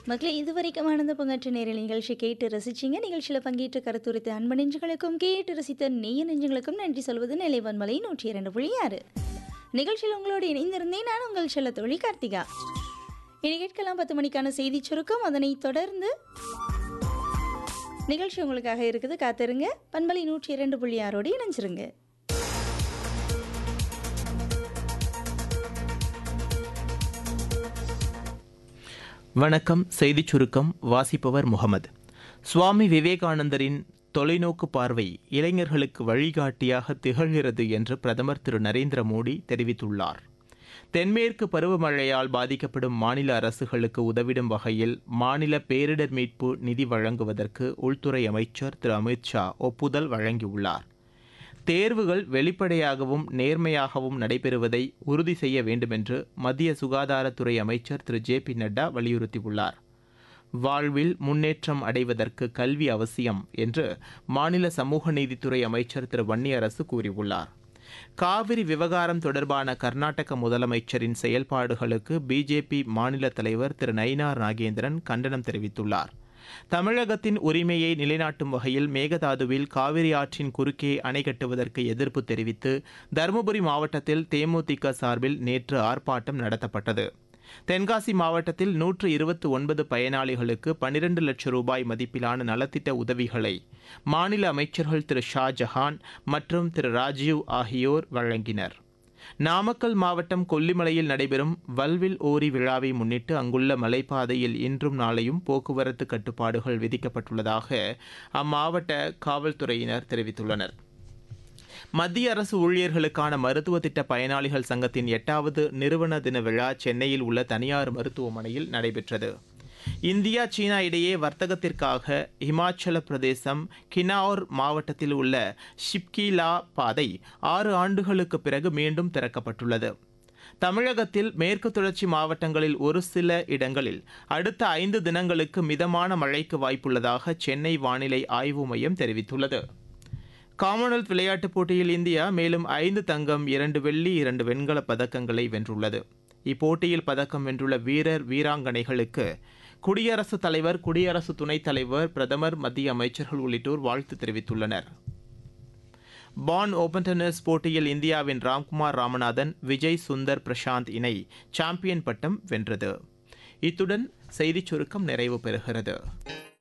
மக்களே இதுவரைக்கும் ஆனந்த பங்காற்று நேரில் நிகழ்ச்சி கேட்டு ரசிச்சிங்க நிகழ்ச்சியில் பங்கேற்று கருத்துரைத்த அன்பு நெஞ்சுகளுக்கும் கேட்டு ரசித்த நெய்ய நெஞ்சுகளுக்கும் நன்றி சொல்வது நிலைவன்மலை நூற்றி இரண்டு புள்ளி ஆறு நிகழ்ச்சியில் உங்களோடு இணைந்திருந்தேன் நான் உங்கள் செல்ல தோழி கார்த்திகா இனி கேட்கலாம் பத்து மணிக்கான செய்தி சுருக்கம் அதனைத் தொடர்ந்து நிகழ்ச்சி உங்களுக்காக இருக்குது காத்திருங்க பண்பலை நூற்றி இரண்டு புள்ளி ஆறோடு இணைஞ்சிருங்க வணக்கம் செய்திச் சுருக்கம் வாசிப்பவர் முகமது சுவாமி விவேகானந்தரின் தொலைநோக்கு பார்வை இளைஞர்களுக்கு வழிகாட்டியாக திகழ்கிறது என்று பிரதமர் திரு நரேந்திர மோடி தெரிவித்துள்ளார் தென்மேற்கு பருவமழையால் பாதிக்கப்படும் மாநில அரசுகளுக்கு உதவிடும் வகையில் மாநில பேரிடர் மீட்பு நிதி வழங்குவதற்கு உள்துறை அமைச்சர் திரு அமித் ஷா ஒப்புதல் வழங்கியுள்ளார் தேர்வுகள் வெளிப்படையாகவும் நேர்மையாகவும் நடைபெறுவதை உறுதி செய்ய வேண்டுமென்று மத்திய சுகாதாரத்துறை அமைச்சர் திரு ஜே பி நட்டா வலியுறுத்தியுள்ளார் வாழ்வில் முன்னேற்றம் அடைவதற்கு கல்வி அவசியம் என்று மாநில சமூக நீதித்துறை அமைச்சர் திரு வன்னியரசு கூறியுள்ளார் காவிரி விவகாரம் தொடர்பான கர்நாடக முதலமைச்சரின் செயல்பாடுகளுக்கு பிஜேபி மாநில தலைவர் திரு நயினார் நாகேந்திரன் கண்டனம் தெரிவித்துள்ளார் தமிழகத்தின் உரிமையை நிலைநாட்டும் வகையில் மேகதாதுவில் காவிரி ஆற்றின் குறுக்கே அணை கட்டுவதற்கு எதிர்ப்பு தெரிவித்து தருமபுரி மாவட்டத்தில் தேமுதிக சார்பில் நேற்று ஆர்ப்பாட்டம் நடத்தப்பட்டது தென்காசி மாவட்டத்தில் நூற்று இருபத்தி ஒன்பது பயனாளிகளுக்கு பனிரெண்டு லட்சம் ரூபாய் மதிப்பிலான நலத்திட்ட உதவிகளை மாநில அமைச்சர்கள் திரு ஷாஜஹான் மற்றும் திரு ராஜீவ் ஆகியோர் வழங்கினர் நாமக்கல் மாவட்டம் கொல்லிமலையில் நடைபெறும் வல்வில் ஓரி விழாவை முன்னிட்டு அங்குள்ள மலைப்பாதையில் இன்றும் நாளையும் போக்குவரத்து கட்டுப்பாடுகள் விதிக்கப்பட்டுள்ளதாக அம்மாவட்ட காவல்துறையினர் தெரிவித்துள்ளனர் மத்திய அரசு ஊழியர்களுக்கான மருத்துவ திட்ட பயனாளிகள் சங்கத்தின் எட்டாவது நிறுவன தின விழா சென்னையில் உள்ள தனியார் மருத்துவமனையில் நடைபெற்றது இந்தியா சீனா இடையே வர்த்தகத்திற்காக இமாச்சல பிரதேசம் கினௌர் மாவட்டத்தில் உள்ள ஷிப்கிலா பாதை ஆறு ஆண்டுகளுக்கு பிறகு மீண்டும் திறக்கப்பட்டுள்ளது தமிழகத்தில் மேற்கு தொடர்ச்சி மாவட்டங்களில் ஒரு சில இடங்களில் அடுத்த ஐந்து தினங்களுக்கு மிதமான மழைக்கு வாய்ப்புள்ளதாக சென்னை வானிலை ஆய்வு மையம் தெரிவித்துள்ளது காமன்வெல்த் விளையாட்டுப் போட்டியில் இந்தியா மேலும் ஐந்து தங்கம் இரண்டு வெள்ளி இரண்டு வெண்கலப் பதக்கங்களை வென்றுள்ளது இப்போட்டியில் பதக்கம் வென்றுள்ள வீரர் வீராங்கனைகளுக்கு குடியரசுத் தலைவர் குடியரசு துணைத் தலைவர் பிரதமர் மத்திய அமைச்சர்கள் உள்ளிட்டோர் வாழ்த்து தெரிவித்துள்ளனர் பான் ஓபன் டென்னிஸ் போட்டியில் இந்தியாவின் ராம்குமார் ராமநாதன் விஜய் சுந்தர் பிரசாந்த் இணை சாம்பியன் பட்டம் வென்றது இத்துடன் செய்திச் சுருக்கம் நிறைவு பெறுகிறது